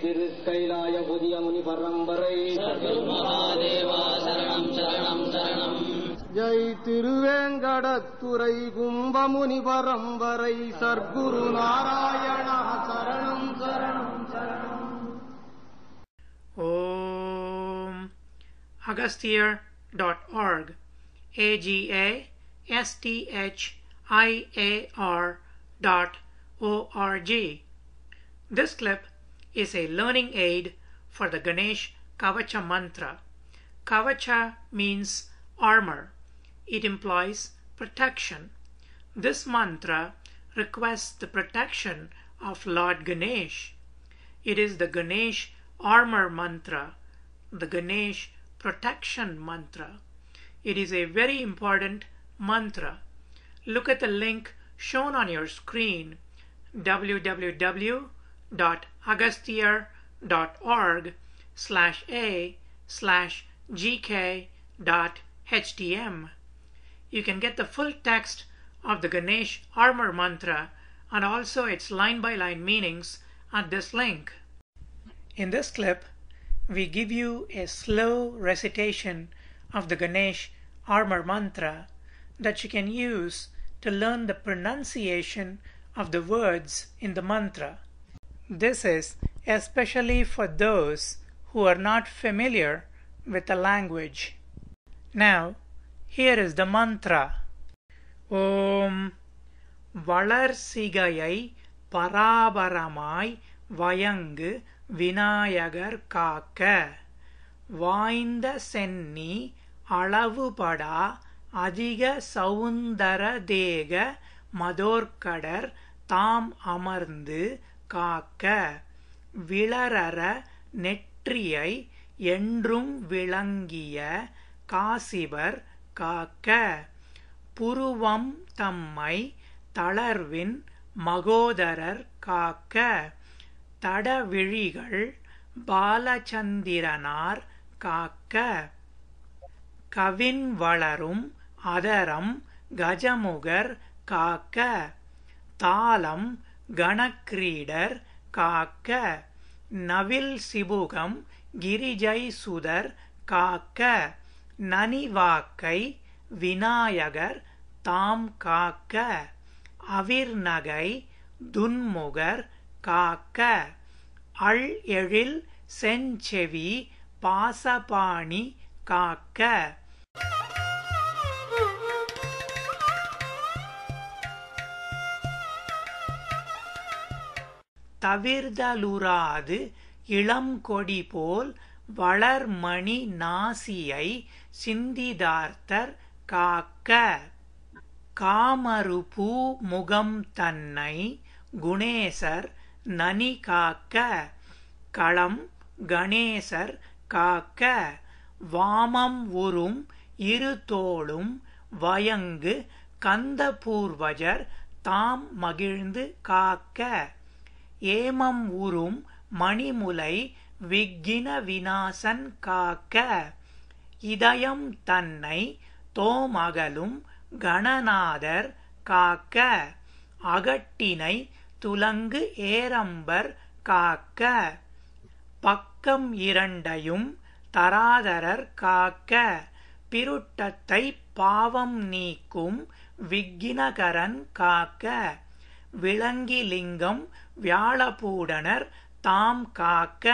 திருக்கைலாய புதிய முனி பரம்பரை மகாதேவா சரணம் சரணம் சரணம் ஜெய் திருவேங்கடத்துறை கும்பமுனி பரம்பரை சர்க்குரு நாராயண சரணம் சரணம் சரணம் Om Agasthyr.org A G A S T H I A R dot O R G. This clip is a learning aid for the Ganesh Kavacha mantra. Kavacha means armor. It implies protection. This mantra requests the protection of Lord Ganesh. It is the Ganesh armor mantra, the Ganesh protection mantra. It is a very important mantra. Look at the link shown on your screen www.agasthyr.org slash a slash gk dot htm. You can get the full text of the Ganesh armor mantra and also its line by line meanings at this link. In this clip, we give you a slow recitation of the Ganesh armor mantra that you can use to learn the pronunciation of the words in the mantra. This is especially for those who are not familiar with the language. Now, here is the mantra. ஓம் வளர்சிகையை பராபரமாய் வயங்கு விநாயகர் காக்க வாய்ந்த சென்னி அளவுபடா அதிக சவுந்தர தேக மதோர்க்கடர் தாம் அமர்ந்து காக்க விளரற நெற்றியை என்றும் விளங்கிய காசிவர் காக்க புருவம் தம்மை தளர்வின் மகோதரர் காக்க தடவிழிகள் பாலச்சந்திரனார் காக்க கவின் வளரும் அதரம் கஜமுகர் காக்க தாளம் கணக்கிரீடர் காக்க நவில் சிபுகம் கிரிஜை சுதர் காக்க நனிவாக்கை விநாயகர் தாம் காக்க அவிர்நகை துன்முகர் காக்க அள் எழில் செஞ்செவி பாசபாணி காக்க தவிர்தலுறாது இளம்கொடி போல் வளர்மணி நாசியை சிந்திதார்த்தர் காக்க காமருபூ முகம் தன்னை குணேசர் நனி காக்க களம் கணேசர் காக்க வாமம் உறும் இரு தோளும் வயங்கு கந்தபூர்வஜர் தாம் மகிழ்ந்து காக்க ஏமம் உறும் மணிமுலை விக்கின விநாசன் காக்க இதயம் தன்னை தோமகலும் கணநாதர் காக்க அகட்டினை துலங்கு ஏரம்பர் காக்க பக்கம் இரண்டையும் தராதரர் காக்க பிருட்டத்தை பாவம் நீக்கும் விக்கினகரன் காக்க விளங்கிலிங்கம் வியாழபூடனர் தாம் காக்க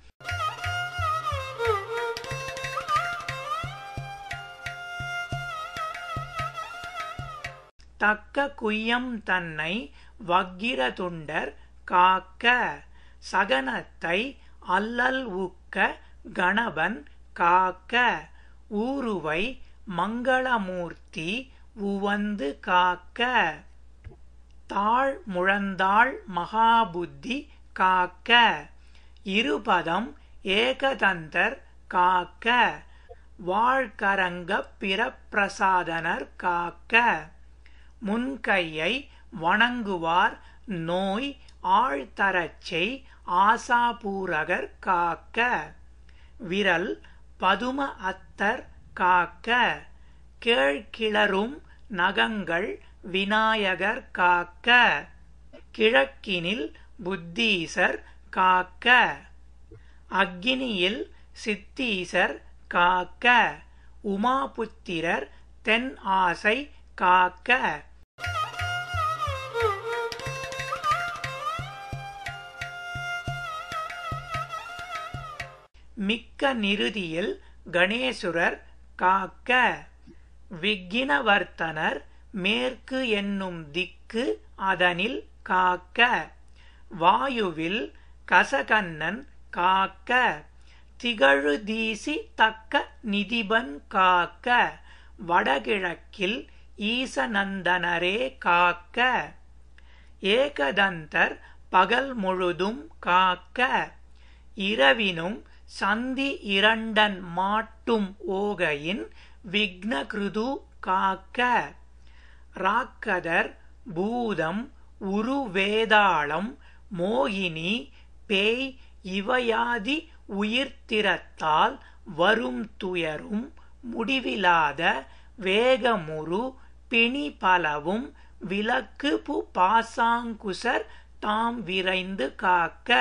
தக்க குய்யம் தன்னை வக்கிரதுண்டர் காக்க சகனத்தை அல்லல் ஊக்க கணபன் காக்க ஊருவை மங்களமூர்த்தி உவந்து காக்க தாழ் முழந்தாள் மகாபுத்தி காக்க இருபதம் ஏகதந்தர் காக்க வாழ்கரங்க பிரப்பிரசாதனர் காக்க முன்கையை வணங்குவார் நோய் ஆழ்தரச்சை ஆசாபூரகர் காக்க விரல் பதும அத்தர் காக்க கேழ்கிளரும் நகங்கள் விநாயகர் காக்க கிழக்கினில் புத்தீசர் காக்க அக்கினியில் சித்தீசர் காக்க உமாபுத்திரர் தென் ஆசை காக்க மிக்க நிருதியில் கணேசுரர் காக்க விக்கினவர்த்தனர் மேற்கு என்னும் திக்கு அதனில் காக்க வாயுவில் கசகண்ணன் காக்க திகழுதீசி தக்க நிதிபன் காக்க வடகிழக்கில் ஈசநந்தனரே காக்க ஏகதந்தர் பகல் முழுதும் காக்க இரவினும் சந்தி இரண்டன் மாட்டும் ஓகையின் விக்னகிருது காக்க ராக்கதர் பூதம் உருவேதாளம் மோகினி பேய் இவையாதி உயிர்த்திறத்தால் வரும் துயரும் முடிவிலாத வேகமுறு பிணி பலவும் விளக்கு பு பாசாங்குசர் தாம் விரைந்து காக்க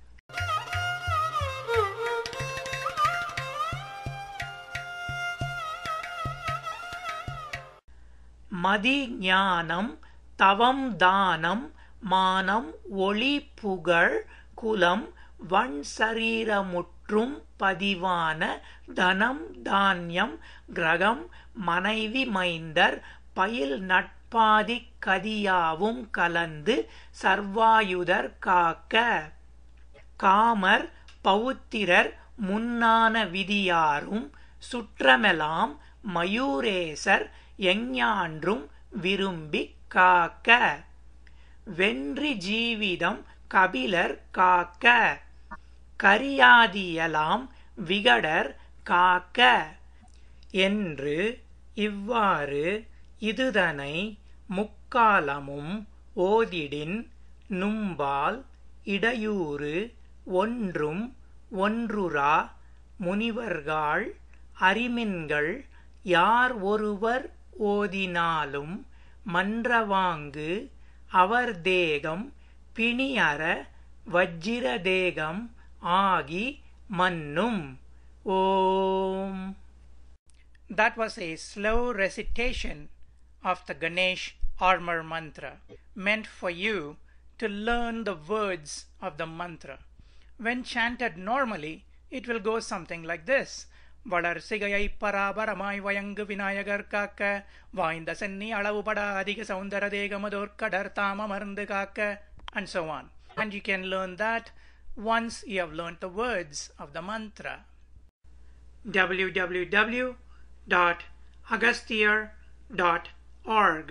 மதி ஞானம் தவம் தானம் மானம் ஒளி புகழ் குலம் வன் சரீரமுற்றும் பதிவான தனம் தானியம் கிரகம் மனைவி மைந்தர் பயில் நட்பாதி கதியாவும் கலந்து சர்வாயுதர் காக்க காமர் பௌத்திரர் முன்னான விதியாரும் சுற்றமெலாம் மயூரேசர் எஞ்ஞான்றும் விரும்பி காக்க வென்றி ஜீவிதம் கபிலர் காக்க கரியாதியலாம் விகடர் காக்க என்று இவ்வாறு இதுதனை முக்காலமும் ஓதிடின் நும்பால் இடையூறு ஒன்றும் ஒன்றுரா முனிவர்கள் அறிமின்கள் யார் ஒருவர் ஓதினாலும் மன்றவாங்கு அவர் தேகம் பிணியற வஜ்ஜிர தேகம் ஆகி மன்னும் ஓம் That was a slow recitation of the Ganesh armor mantra, meant for you to learn the words of the mantra. When chanted normally, it will go something like this. வளர் சிகையை பராபரமாய் வயங்கு விநாயகர் காக்க வாய்ந்த சென்னி அளவுபட அதிக சௌந்தர தேகமதோர்கடர் தாம் அமர்ந்து காக்க and so on. And you can learn that once you have learnt the words of the mantra. www.agasthyar.org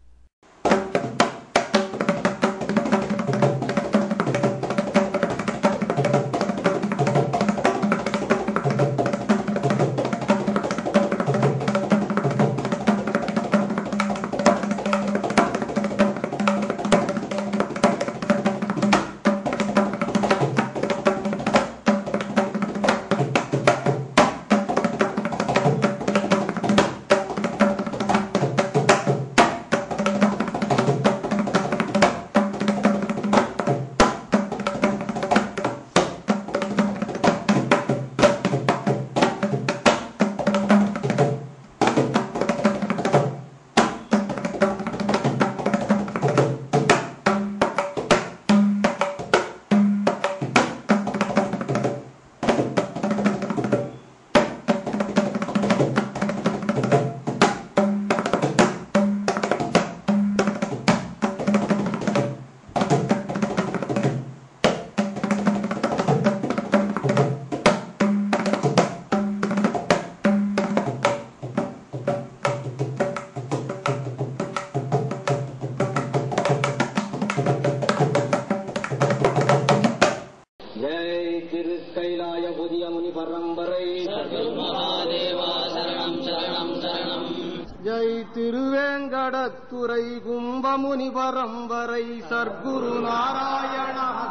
Jai திரு கைலாய புதிய முனி பரம்பரை மகாதேவா சரணம் சரணம் சரணம் ஜெய் திருவேங்கடத்துறை கும்பமுனி பரம்பரை சர்க்குரு நாராயண